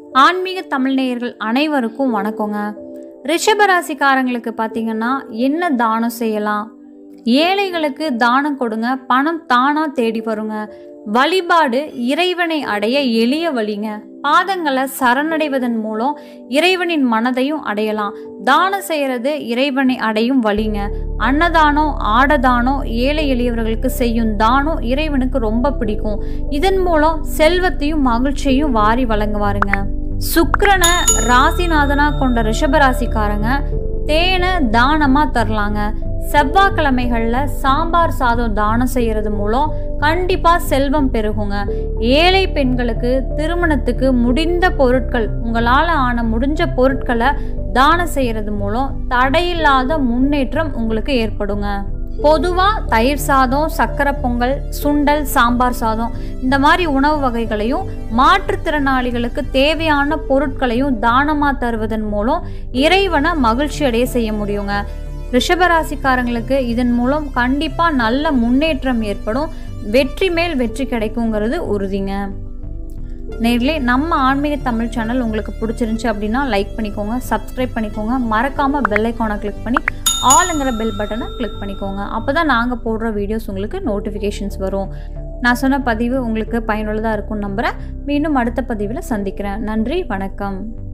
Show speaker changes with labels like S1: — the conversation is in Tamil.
S1: ஆன்மீக தமிழ் நேயர்கள் அனைவருக்கும் வணக்கங்க ரிஷபராசிக்காரங்களுக்கு பார்த்தீங்கன்னா என்ன தானம் செய்யலாம் ஏழைகளுக்கு தானம் கொடுங்க பணம் தானா தேடி வருங்க வழிபாடு இறைவனை அடைய எளிய வழிங்க பாதங்களை சரணடைவதன் மூலம் இறைவனின் மனதையும் அடையலாம் தானம் செய்யறது இறைவனை அடையும் வழிங்க அன்னதானம் ஆடதானம் ஏழை எளியவர்களுக்கு செய்யும் தானம் இறைவனுக்கு ரொம்ப பிடிக்கும் இதன் மூலம் செல்வத்தையும் மகிழ்ச்சியையும் வாரி வழங்குவாருங்க சுக்கிரனை ராசிநாதனா கொண்ட ரிஷபராசிக்காரங்க தேனை தானமா தரலாங்க செவ்வாய்க்கிழமைகள்ல சாம்பார் சாதம் தானம் செய்யறது மூலம் கண்டிப்பா செல்வம் பெருகுங்க ஏழை பெண்களுக்கு திருமணத்துக்கு முடிந்த பொருட்கள் உங்களால ஆன முடிஞ்ச பொருட்களை தானம் செய்யறது மூலம் தடையில்லாத முன்னேற்றம் உங்களுக்கு ஏற்படுங்க பொதுவாக தயிர் சாதம் சக்கரை பொங்கல் சுண்டல் சாம்பார் சாதம் இந்த மாதிரி உணவு வகைகளையும் மாற்றுத்திறனாளிகளுக்கு தேவையான பொருட்களையும் தானமாக தருவதன் மூலம் இறைவனை மகிழ்ச்சி அடைய செய்ய முடியுங்க ரிஷபராசிக்காரங்களுக்கு இதன் மூலம் கண்டிப்பாக நல்ல முன்னேற்றம் ஏற்படும் வெற்றி மேல் வெற்றி கிடைக்குங்கிறது உறுதிங்க நேர்லே நம்ம ஆன்மீக தமிழ் சேனல் உங்களுக்கு பிடிச்சிருந்துச்சி அப்படின்னா லைக் பண்ணிக்கோங்க சப்ஸ்கிரைப் பண்ணிக்கோங்க மறக்காமல் பெல் ஐக்கானை கிளிக் பண்ணி ஆளுங்கிற பெல் பட்டனை கிளிக் பண்ணிக்கோங்க அப்போ தான் நாங்கள் போடுற வீடியோஸ் உங்களுக்கு நோட்டிஃபிகேஷன்ஸ் வரும் நான் சொன்ன பதிவு உங்களுக்கு பயனுள்ளதாக இருக்கும்னு நம்புகிறேன் மீண்டும் அடுத்த பதிவில் சந்திக்கிறேன் நன்றி வணக்கம்